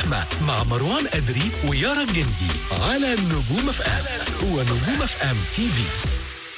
الزحمة مع مروان أدري ويارا جندي على نجوم اف ام هو نجوم اف ام تي في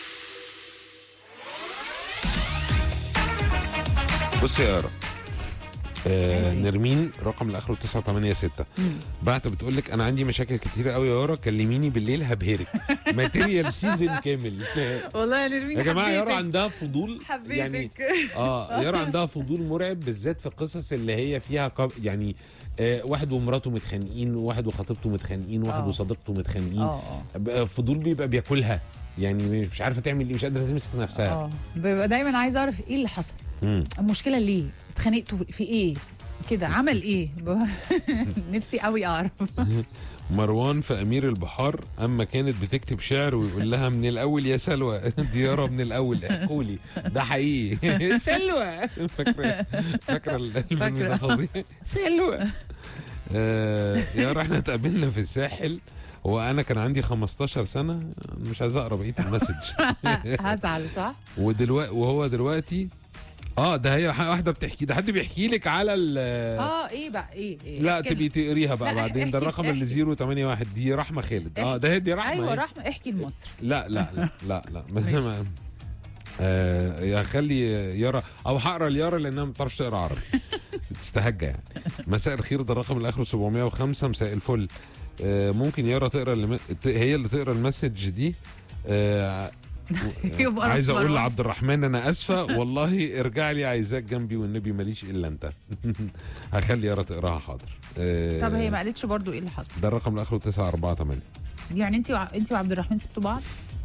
بص يا يارا آه نرمين رقم الاخر 986 بعت بتقول لك انا عندي مشاكل كتيره قوي يا يارا كلميني بالليل هبهرك ماتيريال سيزون كامل والله يا نرمين يا جماعه يارا حبيتك. عندها فضول يعني حبيتك اه يارا عندها فضول مرعب بالذات في القصص اللي هي فيها قب... يعني آه واحد ومراته متخانقين وواحد وخطيبته متخانقين وواحد آه. وصديقته متخانقين اه اه بقى فضول بيبقى بياكلها يعني مش عارفه تعمل ايه مش قادره تمسك نفسها اه ببقى دايما عايزه اعرف ايه اللي حصل مم. المشكله ليه اتخانقتوا في ايه كده عمل ايه نفسي قوي اعرف مروان في امير البحار اما كانت بتكتب شعر ويقول لها من الاول يا سلوى دي يارا من الاول احكوا لي ده حقيقي سلوى فاكره فاكره الفيلم فاكرة. ده فظيع سلوى آه يارا احنا اتقابلنا في الساحل وانا كان عندي 15 سنه مش عايز اقرا بقيه المسج هزعل صح ودلوقتي وهو دلوقتي اه ده هي واحده بتحكي ده حد بيحكي لك على ال اه ايه بقى ايه, إيه؟ لا احكي تبقي تقريها بقى لا، بعدين ده احكي- الرقم اللي احكي. 081 دي رحمه خالد اه ده هي دي رحمه ايوه هي. رحمه احكي لمصر لا لا لا لا لا ما ما آه يا خلي يارا او هقرا ليارا لانها ما بتعرفش تقرا عربي بتستهجى يعني مساء الخير ده الرقم الاخر 705 مساء الفل آه ممكن يارا تقرا اللي هي اللي تقرا المسج دي آه يبقى عايز اقول مروان. لعبد الرحمن انا اسفه والله ارجع لي عايزاك جنبي والنبي ماليش الا انت هخلي يارا تقراها حاضر آه طب هي ما قالتش برضو ايه اللي حصل ده الرقم الاخر 948 يعني انت وع... انت وعبد الرحمن سبتوا بعض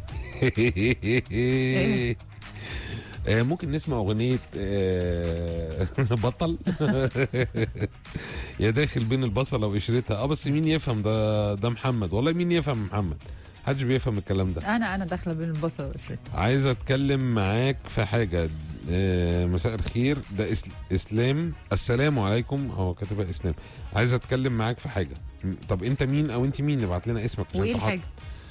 آه، ممكن نسمع اغنيه آه، بطل يا داخل بين البصله وقشرتها اه بس مين يفهم ده ده محمد والله مين يفهم محمد محدش بيفهم الكلام ده انا انا داخله بين البصل والشتا عايز اتكلم معاك في حاجه آه، مساء الخير ده إس- اسلام السلام عليكم هو كاتبها اسلام عايز اتكلم معاك في حاجه م- طب انت مين او انت مين ابعت لنا اسمك عشان وايه تحط- الحاجه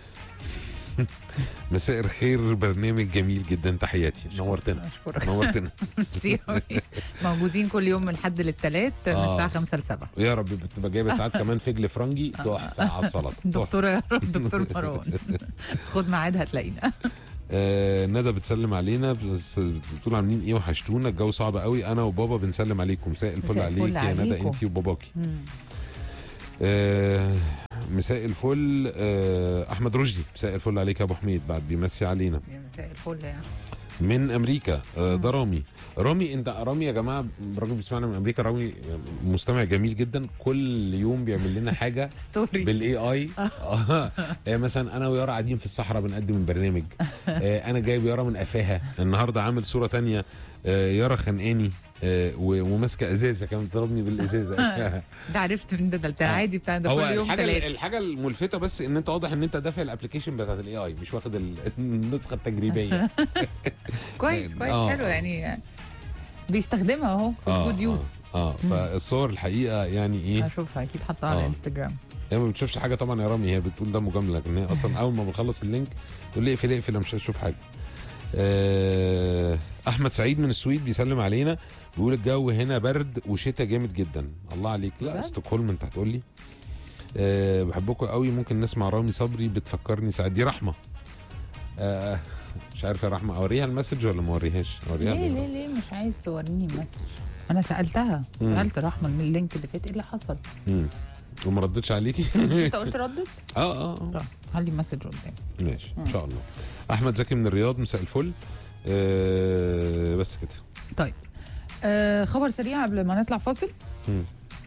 مساء الخير برنامج جميل جدا تحياتي نورتنا اشكرك نورتنا ميرسي أوي. موجودين كل يوم من الحد للثلاث من آه. الساعه 5 ل 7 يا رب بتبقى جايبه ساعات كمان فجل فرنجي تحفه على السلطه تحفة. دكتور دكتور مروان خد ميعاد هتلاقينا آه ندى بتسلم علينا بس بتقول عاملين ايه وحشتونا الجو صعب قوي انا وبابا بنسلم عليكم مساء الفل مساء الفل عليك يا ندى عليكم. انت وباباكي مم. آه مساء الفل آه احمد رشدي مساء الفل عليك يا ابو حميد بعد بيمسي علينا يا مساء الفل يعني من امريكا آه ده رامي رامي انت رامي يا جماعه راجل بيسمعنا من امريكا رامي مستمع جميل جدا كل يوم بيعمل لنا حاجه ستوري بالاي اي اه يعني مثلا انا ويارا قاعدين في الصحراء بنقدم البرنامج آه انا جايب يارا من قفاها النهارده عامل صوره تانية آه يارا خانقاني آه و- وماسكه ازازه كمان بتضربني بالازازه ده عرفت من ده ده العادي بتاع ده هو كل يوم الحاجه ثلاث الحاجه الملفته بس ان انت واضح ان انت دافع الابلكيشن بتاعت الاي اي مش واخد ال- النسخه التجريبيه كويس كويس آه. حلو يعني بيستخدمها اهو في الجود يوز اه, آه فالصور الحقيقه يعني ايه هشوفها اكيد حطها على آه. انستجرام هي ما بتشوفش حاجه طبعا يا رامي هي بتقول ده مجامله لكن هي اصلا اول ما بنخلص اللينك تقول لي اقفل اقفل أنا مش هشوف حاجه آه، احمد سعيد من السويد بيسلم علينا بيقول الجو هنا برد وشتاء جامد جدا الله عليك لا بجد؟ ستوكهولم انت هتقول لي أه بحبكم قوي ممكن نسمع رامي صبري بتفكرني ساعات دي رحمه أه مش عارف يا رحمه اوريها المسج ولا ما اوريهاش اوريها ليه ليه؟ ليه ليه مش عايز توريني المسج انا سالتها مم. سالت رحمه من اللينك اللي فات ايه اللي حصل مم. وما ردتش عليكي انت قلت ردت اه اه اه طب خلي المسج قدامي ماشي ان شاء الله احمد زكي من الرياض مساء الفل أه بس كده طيب آه خبر سريع قبل ما نطلع فاصل مم.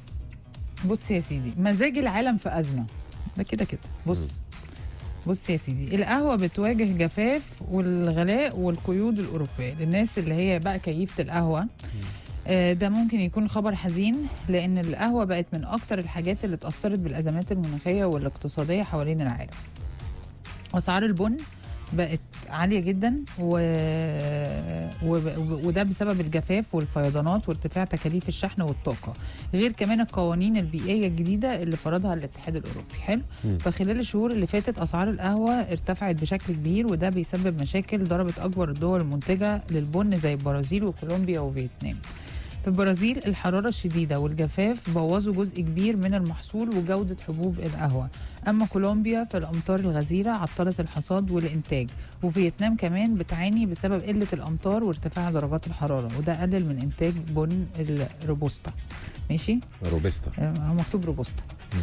بص يا سيدي مزاج العالم في أزمة ده كده كده بص بص يا سيدي القهوة بتواجه جفاف والغلاء والقيود الأوروبية للناس اللي هي بقى كيفة القهوة آه، ده ممكن يكون خبر حزين لأن القهوة بقت من أكتر الحاجات اللي اتأثرت بالأزمات المناخية والاقتصادية حوالين العالم أسعار البن بقت عالية جدا و... و... وده بسبب الجفاف والفيضانات وارتفاع تكاليف الشحن والطاقة غير كمان القوانين البيئية الجديدة اللي فرضها الاتحاد الأوروبي حلو مم. فخلال الشهور اللي فاتت أسعار القهوة ارتفعت بشكل كبير وده بيسبب مشاكل ضربت أكبر الدول المنتجة للبن زي البرازيل وكولومبيا وفيتنام في البرازيل الحرارة الشديدة والجفاف بوظوا جزء كبير من المحصول وجودة حبوب القهوة أما كولومبيا فالأمطار الغزيرة عطلت الحصاد والإنتاج وفيتنام كمان بتعاني بسبب قلة الأمطار وارتفاع درجات الحرارة وده قلل من إنتاج بن الروبوستا ماشي روبستا آه، هو مكتوب روبوستا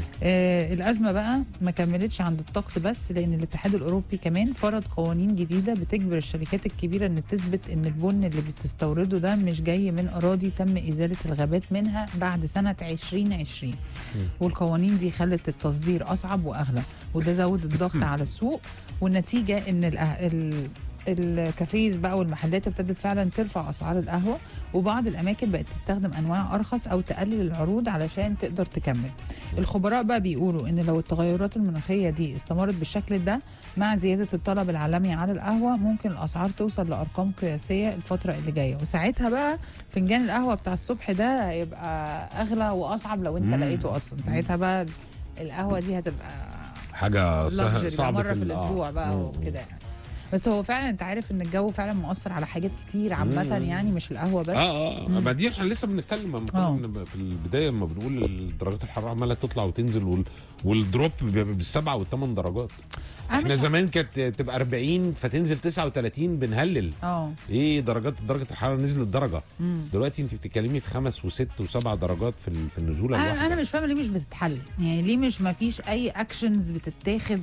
آه الازمه بقى ما كملتش عند الطقس بس لان الاتحاد الاوروبي كمان فرض قوانين جديده بتجبر الشركات الكبيره ان تثبت ان البن اللي بتستورده ده مش جاي من اراضي تم ازاله الغابات منها بعد سنه 2020 والقوانين دي خلت التصدير اصعب واغلى وده زود الضغط على السوق والنتيجه ان الأه- ال الكافيز بقى والمحلات ابتدت فعلا ترفع اسعار القهوه وبعض الاماكن بقت تستخدم انواع ارخص او تقلل العروض علشان تقدر تكمل الخبراء بقى بيقولوا ان لو التغيرات المناخيه دي استمرت بالشكل ده مع زياده الطلب العالمي على القهوه ممكن الاسعار توصل لارقام قياسيه الفتره اللي جايه وساعتها بقى فنجان القهوه بتاع الصبح ده هيبقى اغلى واصعب لو انت مم. لقيته اصلا ساعتها بقى القهوه دي هتبقى حاجه سه- luxury بقى صعبه مره في ال- آه. الاسبوع بقى مم. وكده يعني بس هو فعلا انت عارف ان الجو فعلا مؤثر على حاجات كتير عامه مم. يعني مش القهوه بس اه اه ما دي احنا لسه بنتكلم لما آه. كنا في البدايه لما بنقول درجات الحراره عماله تطلع وتنزل وال... والدروب بيبقى بالسبعه والثمان درجات أنا احنا مش- زمان كانت تبقى 40 فتنزل 39 بنهلل اه ايه درجات درجه الحراره نزلت درجه مم. دلوقتي انت بتتكلمي في خمس وست وسبع درجات في ال- في النزوله انا الواحده انا مش فاهمه ليه مش بتتحل يعني ليه مش ما فيش اي اكشنز بتتاخد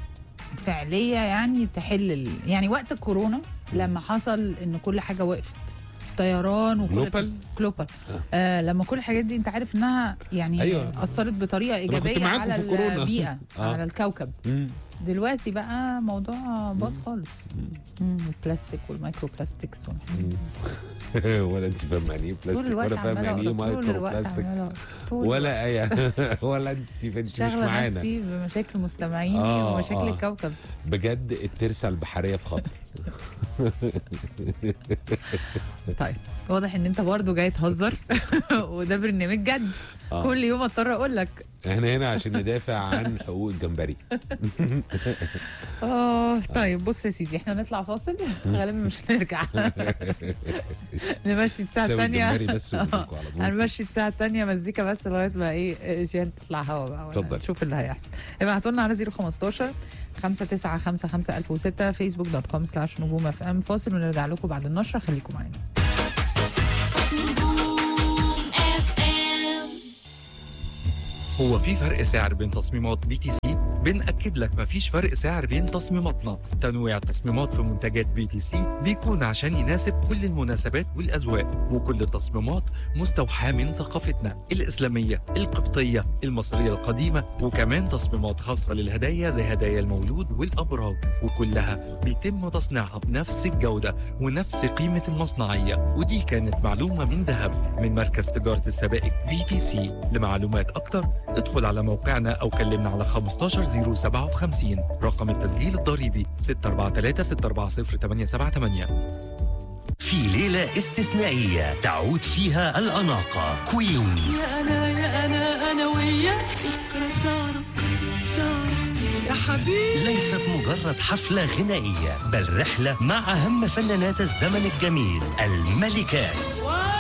فعليه يعني تحل ال... يعني وقت الكورونا لما حصل ان كل حاجه وقفت طيران وكل جلوبال؟ جلوبال آه لما كل الحاجات دي انت عارف انها يعني أيوة. اثرت بطريقه كنت ايجابيه معاكم على في كورونا. البيئه آه. على الكوكب مم. دلوقتي بقى موضوع باظ خالص مم، البلاستيك والمايكرو بلاستكس والحاجات ولا انت فاهمه يعني ايه طول بلاستيك الوقت ولا فاهمه عماله يعني ايه أقرأ، طول مايكرو الوقت بلاستيك عماله أقرأ، طول ولا اي ولا انت انت مش شغله معانا نفسي بمشاكل مستمعيني آه، ومشاكل آه. الكوكب بجد الترسه البحريه في خطر طيب واضح ان انت برضو جاي تهزر وده برنامج جد آه. كل يوم اضطر اقول لك احنا هنا عشان ندافع عن حقوق الجمبري اه طيب بص يا سيدي احنا نطلع فاصل غالبا مش هنرجع نمشي الساعه سوي الثانيه الجمبري بس ونجيلكوا على طول. هنمشي الساعة الثانية مزيكا بس لغاية ما ايه جيان تطلع هوا بقى ولا اتفضل. نشوف اللي هيحصل ابعتوا لنا على 015 5955006 فيسبوك دوت كوم سلاش نجوم اف ام فاصل ونرجع لكم بعد النشرة خليكم معانا هو في فرق سعر بين تصميمات بي تي سي؟ بنأكد لك مفيش فرق سعر بين تصميماتنا، تنويع التصميمات في منتجات بي تي سي بيكون عشان يناسب كل المناسبات والأذواق، وكل التصميمات مستوحاة من ثقافتنا الإسلامية، القبطية، المصرية القديمة، وكمان تصميمات خاصة للهدايا زي هدايا المولود والأبراج، وكلها بيتم تصنيعها بنفس الجودة ونفس قيمة المصنعية، ودي كانت معلومة من ذهب من مركز تجارة السبائك بي تي سي، لمعلومات أكتر ادخل على موقعنا أو كلمنا على 15057 رقم التسجيل الضريبي 643 640 878 في ليلة استثنائية تعود فيها الأناقة كوينز يا انا يا انا انا وياك بكره تعرف تعرف يا حبيبي ليست مجرد حفلة غنائية بل رحلة مع أهم فنانات الزمن الجميل الملكات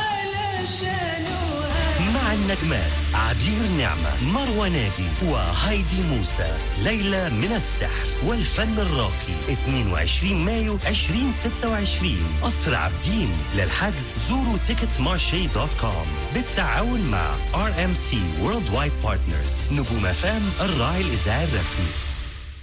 مع النجمات عبير نعمة مروى ناجي وهايدي موسى ليلى من السحر والفن الراقي 22 مايو 2026 قصر عابدين للحجز زوروا تيكتس مارشي دوت كوم بالتعاون مع ار ام سي وورلد وايد بارتنرز نجوم فام الراعي الإذاعي الرسمي